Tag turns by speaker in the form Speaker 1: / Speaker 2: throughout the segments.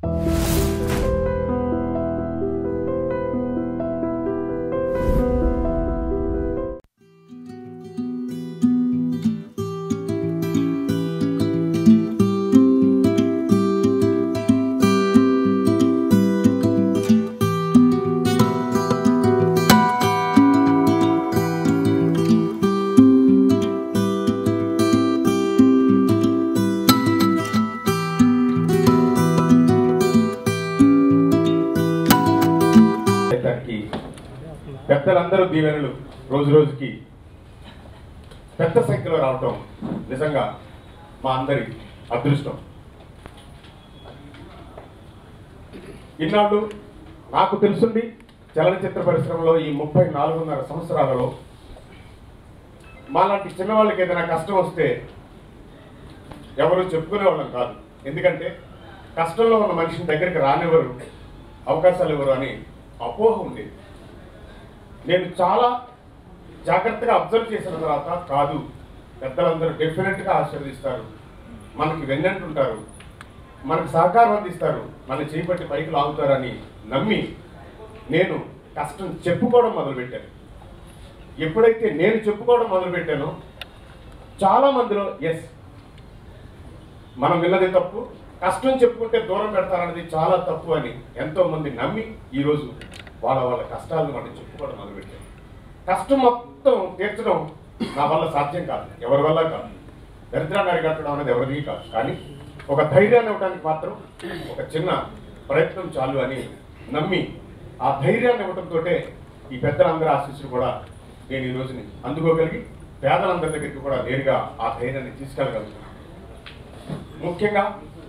Speaker 1: దానికి పెద్దలందరూ దీవెనలు రోజు రోజుకి పెద్ద సంఖ్యలో రావటం నిజంగా మా అందరి అదృష్టం ఇన్నాళ్ళు నాకు తెలుసుండి చలనచిత్ర పరిశ్రమలో ఈ ముప్పై నాలుగున్నర సంవత్సరాలలో మాలాంటి చిన్నవాళ్ళకి ఏదైనా కష్టం వస్తే ఎవరు చెప్పుకునే వాళ్ళం కాదు ఎందుకంటే కష్టంలో ఉన్న మనిషిని దగ్గరికి రానివ్వరు అవకాశాలు ఇవ్వరు అని అపోహ ఉండేది నేను చాలా జాగ్రత్తగా అబ్జర్వ్ చేసిన తర్వాత కాదు పెద్దలందరూ డెఫినెట్గా ఆశీర్వదిస్తారు మనకి వెన్నంటుంటారు మనకు సహకారం అందిస్తారు మన చేపట్టి పైకి లాగుతారని నమ్మి నేను కష్టం చెప్పుకోవడం మొదలుపెట్టాను ఎప్పుడైతే నేను చెప్పుకోవడం మొదలుపెట్టానో చాలా మందిలో ఎస్ మనం విన్నది తప్పు కష్టం చెప్పుకుంటే దూరం పెడతారన్నది చాలా తప్పు అని ఎంతో మంది నమ్మి ఈరోజు వాళ్ళ వాళ్ళ కష్టాలను మనం చెప్పుకోవడం మొదలుపెట్టారు కష్టం మొత్తం తీర్చడం నా వల్ల సాధ్యం కాదు ఎవరి వల్ల కాదు దరిద్రాన్ని అరికట్టడం అనేది ఎవరిది కాదు కానీ ఒక ధైర్యాన్ని ఇవ్వడానికి మాత్రం ఒక చిన్న ప్రయత్నం చాలు అని నమ్మి ఆ ధైర్యాన్ని ఇవ్వడంతో ఈ పెద్దలందరి ఆశీస్సులు కూడా నేను ఈ రోజుని అందుకోగలిగి పేదలందరి దగ్గరికి కూడా నేరుగా ఆ ధైర్యాన్ని తీసుకెళ్ళగలుగుతున్నాను ముఖ్యంగా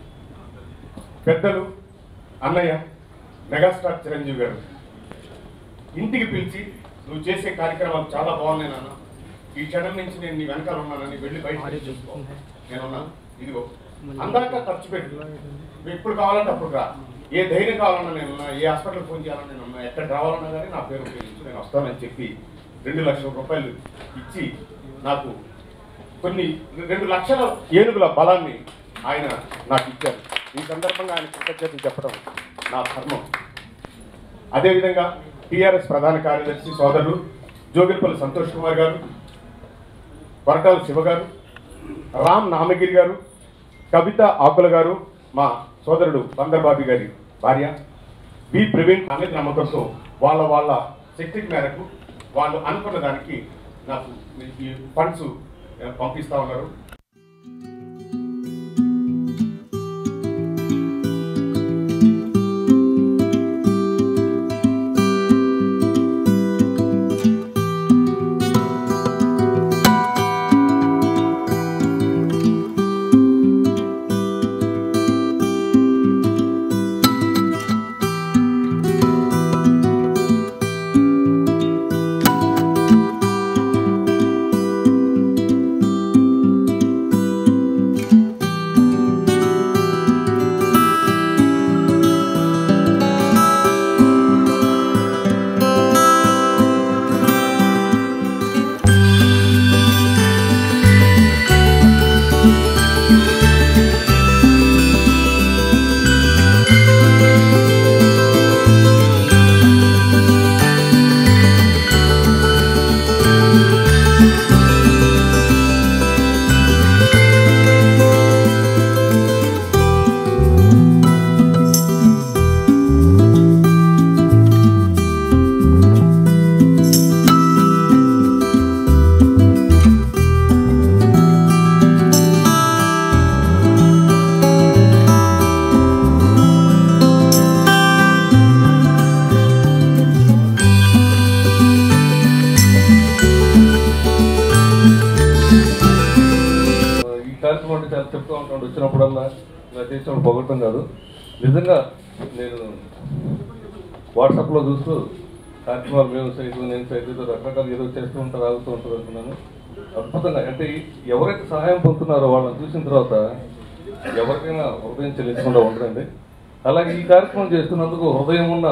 Speaker 1: పెద్దలు అన్నయ్య మెగాస్టార్ చిరంజీవి గారు ఇంటికి పిలిచి నువ్వు చేసే కార్యక్రమాలు చాలా బాగున్నాయి నాన్న ఈ క్షణం నుంచి నేను నీ వెనకాల ఉన్నానని వెళ్ళి బయట చూసుకో నేనున్నాను ఇదిగో అందాక ఖర్చు పెట్టు నువ్వు ఎప్పుడు కావాలంటే అప్పుడు రా ఏ ధైర్యం కావాలన్నా నేను ఉన్నా ఏ హాస్పిటల్ ఫోన్ చేయాలన్నా నేను ఉన్నా ఎక్కడ రావాలన్నా కానీ నా పేరు ఉపయోగించు నేను వస్తానని చెప్పి రెండు లక్షల రూపాయలు ఇచ్చి నాకు కొన్ని రెండు లక్షల ఏనుగుల బలాన్ని ఆయన నాకు ఇచ్చారు ఈ సందర్భంగా ఆయన కృతజ్ఞతలు చెప్పడం నా ధర్మం అదేవిధంగా టిఆర్ఎస్ ప్రధాన కార్యదర్శి సోదరులు జోగిల్పల్లి సంతోష్ కుమార్ గారు కొరటాల శివ గారు రామ్ నామగిరి గారు కవిత ఆకుల గారు మా సోదరుడు బందర్బాబి గారి భార్య బి ప్రవీణ్ అనేది నమ్మకంతో వాళ్ళ వాళ్ళ శక్తికి మేరకు వాళ్ళు అనుకున్న దానికి నాకు ఈ ఫండ్స్ పంపిస్తా ఉన్నారు
Speaker 2: ఈ కార్యక్రమం అంటే చాలా చెప్తూ ఉంటాడు వచ్చినప్పుడల్లా ఇలా చేసినప్పుడు పొగటం కాదు నిజంగా నేను వాట్సాప్లో చూస్తూ కార్యక్రమాలు మేము సైకిల్ నేను సైకిల్ రకరకాలు ఏదో చేస్తూ ఉంటారు ఆగుతూ ఉంటారు అనుకున్నాను అద్భుతంగా అంటే ఎవరైతే సహాయం పొందుతున్నారో వాళ్ళని చూసిన తర్వాత ఎవరికైనా హృదయం చెల్లించకుండా ఉండదండి అలాగే ఈ కార్యక్రమం చేస్తున్నందుకు హృదయం ఉన్న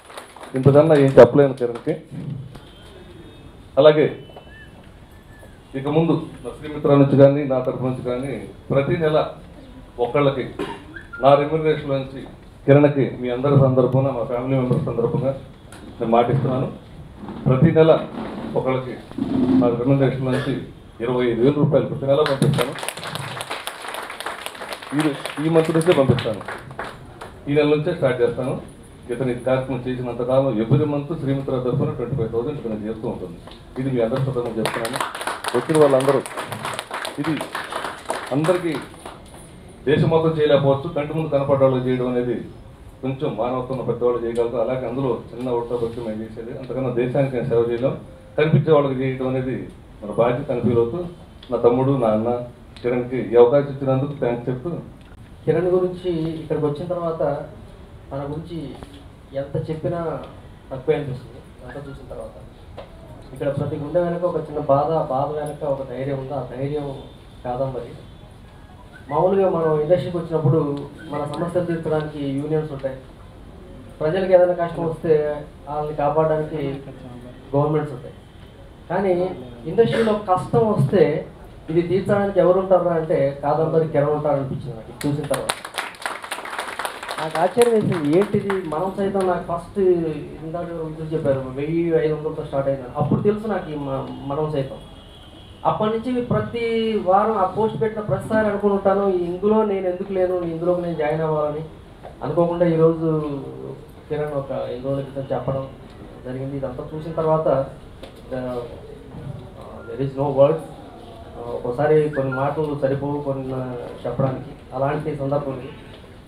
Speaker 2: ఇంతకన్నా ఏం చెప్పలేను కిరణ్కి అలాగే ఇక ముందు నా శ్రీమిత్ర నుంచి కానీ నా తరఫు నుంచి కానీ ప్రతి నెల ఒకళ్ళకి నా రెమ్యునరేషన్ నుంచి కిరణ్కి మీ అందరి సందర్భంగా మా ఫ్యామిలీ మెంబర్స్ సందర్భంగా నేను మాటిస్తున్నాను ప్రతి నెల ఒకళ్ళకి నా రెమ్యునరేషన్ నుంచి ఇరవై ఐదు వేల రూపాయలు ప్రతి నెల పంపిస్తాను ఇది ఈ మంత్ నుంచే పంపిస్తాను ఈ నెల నుంచే స్టార్ట్ చేస్తాను ఇతని కార్యక్రమం చేసినంత కాలం ఎవ్రీ మంత్ శ్రీమిత్ర తరఫున ట్వంటీ ఫైవ్ థౌసండ్ ఇతను చేస్తూ ఉంటుంది ఇది మీ అందరి ప్రథమం చెప్తున్నాను వచ్చిన వాళ్ళందరూ ఇది అందరికీ దేశం మొత్తం చేయలేకపోవచ్చు కంటి ముందు కనపడ్డ వాళ్ళు చేయడం అనేది కొంచెం మానవత్వం ఉన్న పెద్దవాళ్ళు చేయగలుగుతాం అలాగే అందులో చిన్న ఉడత భక్తి మేము చేసేది అంతకన్నా దేశానికి నేను సేవ చేయలేం కనిపించే వాళ్ళకి చేయడం అనేది మన బాధ్యత అని ఫీల్ అవుతూ నా తమ్ముడు నా అన్న కిరణ్కి ఈ అవకాశం ఇచ్చినందుకు థ్యాంక్స్ చెప్తూ
Speaker 3: కిరణ్ గురించి ఇక్కడికి వచ్చిన తర్వాత తన గురించి ఎంత చెప్పినా తక్కువే అనిపిస్తుంది అంతా చూసిన తర్వాత ఇక్కడ ప్రతి గుండె వెనక ఒక చిన్న బాధ బాధ వెనక ఒక ధైర్యం ఉంది ఆ ధైర్యం కాదంబరి మామూలుగా మనం ఇండస్ట్రీకి వచ్చినప్పుడు మన సమస్యలు తీర్చడానికి యూనియన్స్ ఉంటాయి ప్రజలకు ఏదైనా కష్టం వస్తే వాళ్ళని కాపాడడానికి గవర్నమెంట్స్ ఉంటాయి కానీ ఇండస్ట్రీలో కష్టం వస్తే ఇది తీర్చడానికి ఎవరు ఉంటారా అంటే కాదంబరి కిరణ్ ఉంటారు అనిపించింది నాకు ఇది చూసిన తర్వాత నాకు ఆశ్చర్యం వేసింది ఏంటిది మనం సైతం నాకు ఫస్ట్ ఇందాక ఎవరో చెప్పారు వెయ్యి ఐదు వందలతో స్టార్ట్ అయింది అప్పుడు తెలుసు నాకు ఈ మ- మనం సైతం అప్పటి నుంచి ప్రతి వారం ఆ పోస్ట్ పెట్టిన ప్రతిసారి అనుకుని ఉంటాను ఇందులో నేను ఎందుకు లేను ఇందులోకి నేను జాయిన్ అవ్వాలని అనుకోకుండా ఈరోజు కిరణ్ ఒక ఐదు రోజుల క్రితం చెప్పడం జరిగింది ఇదంతా చూసిన తర్వాత దెర్ ఇస్ నో వర్డ్స్ ఒక్కోసారి కొన్ని మాటలు సరిపోవు కొన్ని చెప్పడానికి అలాంటి సందర్భం ఇది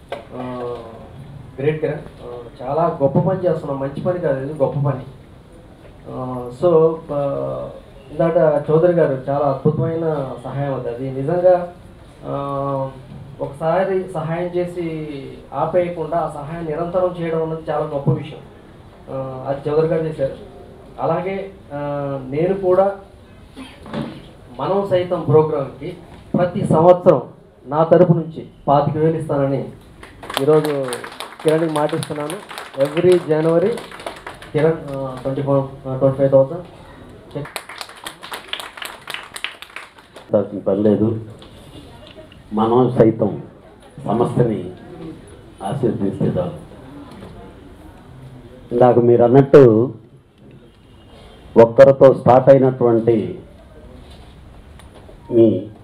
Speaker 3: గ్రేట్ కిరణ్ ఆ, చాలా గొప్ప పని చేస్తున్నాం మంచి పని కాదు ఇది గొప్ప పని సో ఇందాక చౌదరి గారు చాలా అద్భుతమైన సహాయం అది అది నిజంగా ఆ, ఒకసారి సహాయం చేసి ఆపేయకుండా ఆ సహాయం నిరంతరం చేయడం అన్నది చాలా గొప్ప విషయం ఆ, అది చౌదరి గారు చేశారు అలాగే ఆ, నేను కూడా మనం సైతం ప్రోగ్రామ్కి ప్రతి సంవత్సరం నా తరపు నుంచి పాతిక వేలు ఇస్తానని ఈరోజు కిరణ్కి మాటిస్తున్నాను every January Kiran twenty four twenty five thousand check
Speaker 4: దాల్సిన పని లేదు మనం సైతం సంస్థని ఆశీర్దిస్తే చాలు ఇందాక మీరు అన్నట్టు ఒక్కరితో స్టార్ట్ అయినటువంటి మీ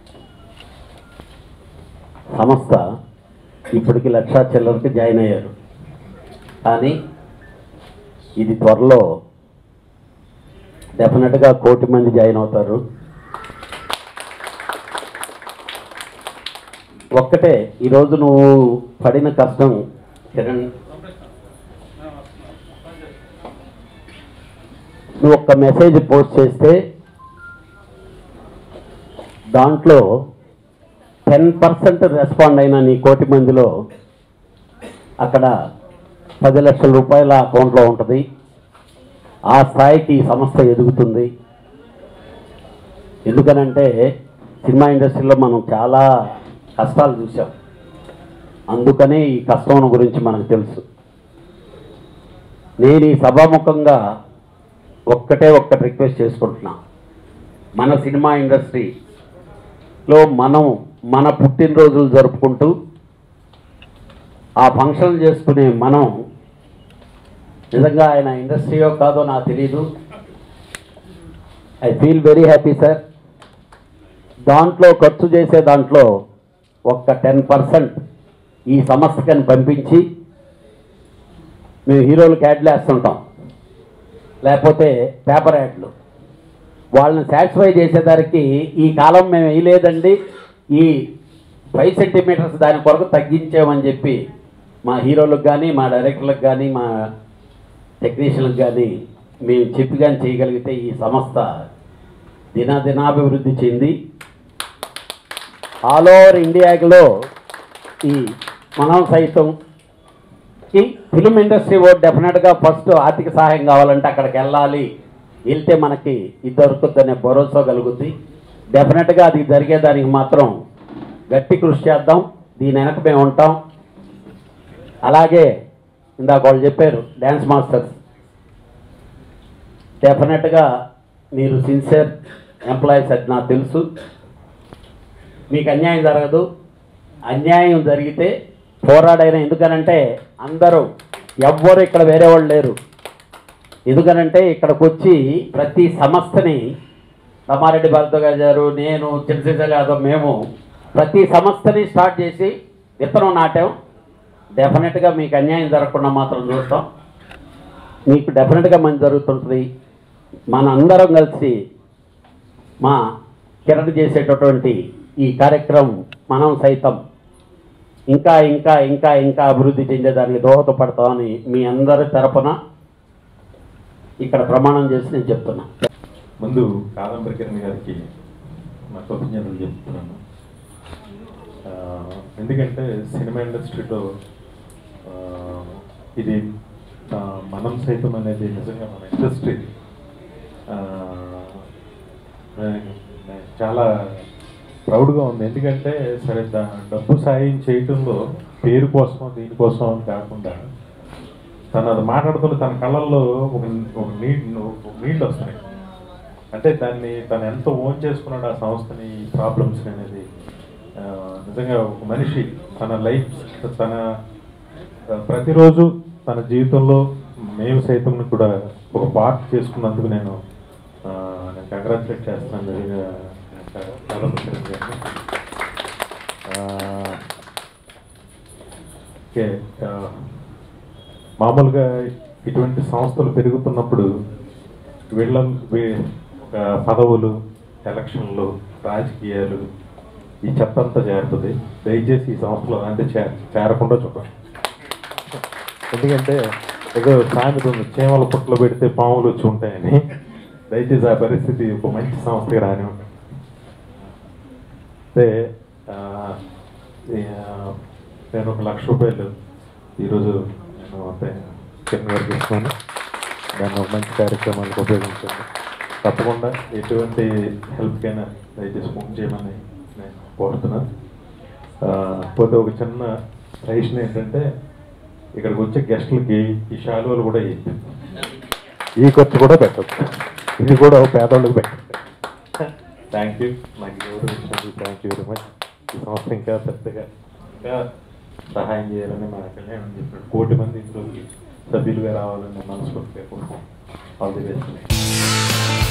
Speaker 4: సంస్థ ఇప్పటికి లక్షా చిల్లరకి జాయిన్ అయ్యారు కానీ ఇది త్వరలో డెఫినెట్గా కోటి మంది జాయిన్ అవుతారు ఒక్కటే ఈరోజు నువ్వు పడిన కష్టం కిరణ్ నువ్వు ఒక్క మెసేజ్ పోస్ట్ చేస్తే దాంట్లో టెన్ పర్సెంట్ రెస్పాండ్ అయిన నీ కోటి మందిలో అక్కడ పది లక్షల రూపాయల అకౌంట్లో ఉంటుంది ఆ స్థాయికి ఈ సంస్థ ఎదుగుతుంది ఎందుకనంటే సినిమా ఇండస్ట్రీలో మనం చాలా కష్టాలు చూసాం అందుకనే ఈ కష్టం గురించి మనకు తెలుసు నేను ఈ సభాముఖంగా ఒక్కటే ఒక్కటి రిక్వెస్ట్ చేసుకుంటున్నా మన సినిమా ఇండస్ట్రీలో మనం మన పుట్టినరోజులు జరుపుకుంటూ ఆ ఫంక్షన్లు చేసుకునే మనం నిజంగా ఆయన ఇండస్ట్రీయో కాదో నాకు తెలీదు I feel very happy sir దాంట్లో ఖర్చు చేసే దాంట్లో ఒక్క టెన్ పర్సెంట్ ఈ సంస్థకని పంపించి మేము హీరోలకు యాడ్లు వేస్తుంటాం లేకపోతే పేపర్ యాడ్లు వాళ్ళని సాటిస్ఫై చేసేదానికి ఈ కాలం మేము వేయలేదండి ఈ ఫైవ్ సెంటీమీటర్స్ దాని కొరకు తగ్గించామని చెప్పి మా హీరోలకు కానీ మా డైరెక్టర్లకు కానీ మా టెక్నీషియన్లకు కానీ మేము చెప్పి కానీ చేయగలిగితే ఈ సంస్థ దినాభివృద్ధి చెంది ఆల్ ఓవర్ ఇండియాలో ఈ మనం సైతం ఈ ఫిలిం ఇండస్ట్రీ ఓ డెఫినెట్గా ఫస్ట్ ఆర్థిక సహాయం కావాలంటే అక్కడికి వెళ్ళాలి వెళ్తే మనకి ఇది దొరుకుతుందనే భరోసా కలుగుద్ది డెఫినెట్గా అది జరిగేదానికి మాత్రం గట్టి కృషి చేద్దాం దీని వెనక మేము ఉంటాం అలాగే ఇందాక వాళ్ళు చెప్పారు డ్యాన్స్ మాస్టర్స్ డెఫినెట్గా మీరు సిన్సియర్ ఎంప్లాయీస్ అది నాకు తెలుసు మీకు అన్యాయం జరగదు అన్యాయం జరిగితే పోరాడైన ఎందుకనంటే అందరూ ఎవ్వరు ఇక్కడ వేరే వాళ్ళు లేరు ఎందుకనంటే ఇక్కడికి వచ్చి ప్రతి సంస్థని రమారెడ్డి భరద్వాజ్ గారు నేను చిన్నసిద్ధ గారు మేము ప్రతి సంస్థని స్టార్ట్ చేసి విత్తనం నాటాం డెఫినెట్గా మీకు అన్యాయం జరగకుండా మాత్రం చూస్తాం మీకు డెఫినెట్గా మంచి జరుగుతుంటుంది మన అందరం కలిసి మా కిరణ్ చేసేటటువంటి ఈ కార్యక్రమం మనం సైతం ఇంకా ఇంకా ఇంకా ఇంకా అభివృద్ధి చెందేదానికి దోహదపడతామని మీ అందరి తరపున ఇక్కడ ప్రమాణం చేసి నేను చెప్తున్నా
Speaker 5: ముందు కాదంబరి కిరణ్ గారికి నా కృతజ్ఞతలు చెప్తున్నాను ఆ, ఎందుకంటే సినిమా ఇండస్ట్రీలో ఆ, ఇది ఆ, మనం సైతం అనేది నిజంగా మన ఇండస్ట్రీ ఆ, నే- నే- చాలా ప్రౌడ్గా ఉంది ఎందుకంటే సరే దా- డబ్బు సాయం చేయటంలో పేరు కోసం దీనికోసం అని కాకుండా తను అది మాట్లాడుతుంటే తన కళ్ళల్లో ఒక ఒక నీళ్ళు ఒక నీళ్ళు వస్తున్నాయి అంటే దాన్ని తను ఎంత ఓన్ చేసుకున్నాడు ఆ సంస్థని ప్రాబ్లమ్స్ అనేది ఆ, నిజంగా ఒక మనిషి తన లైఫ్ తన ఆ, ప్రతిరోజు తన జీవితంలో మేము సైతం కూడా ఒక పార్ట్ చేసుకున్నందుకు నేను ఆ, నేను కంగ్రాచులేట్ చేస్తున్నాను నిజంగా చాలా ముఖ్యంగా. ఆ, ఓకే ఆ, మామూలుగా ఇటువంటి సంస్థలు పెరుగుతున్నప్పుడు వీళ్ళ వీ- ఒక పదవులు ఎలక్షన్లు రాజకీయాలు ఈ చెత్త అంతా చేరుతుంది దయచేసి ఈ సంస్థలో అంటే చే చేరకుండా చూడండి ఎందుకంటే ఏదో సామెత ఉంది చీమల పుట్టలో పెడితే పాములు వచ్చి ఉంటాయని దయచేసి ఆ పరిస్థితి ఒక మంచి సంస్థకి రాని అంటే ఆ, ఈ, ఆ, నేను ఒక లక్ష రూపాయలు ఈరోజు నేను అంటే కిరణ్ గారికి ఇస్తున్నాను దాన్ని ఒక మంచి కార్యక్రమాలకు ఉపయోగించండి తప్పకుండా ఎటువంటి హెల్ప్కైనా దయచేసి ఫోన్ చేయమని నేను కోరుతున్నాను ఆ, పోతే ఒక చిన్న సజెషన్ ఏంటంటే ఇక్కడికి వచ్చే గెస్టులకి ఈ శాలువలు కూడా ఇయ్యండి. ఈ ఖర్చు కూడా పెట్టచ్చు ఇది కూడా ఒక పేదవాళ్ళకి పెట్టండి థ్యాంక్ యూ నాకు ఎవరు ఇచ్చినందుకు థ్యాంక్ యూ వెరీ మచ్ ఈ సంస్థ ఇంకా పెద్దగా ఇంకా సహాయం చేయాలని మా కళ్యాణం చెప్పినట్టు కోటి మంది ఇంట్లోకి సభ్యులుగా రావాలని నేను మనస్ఫూర్తిగా కోరుకుంటున్నాను ఆల్ ది బెస్ట్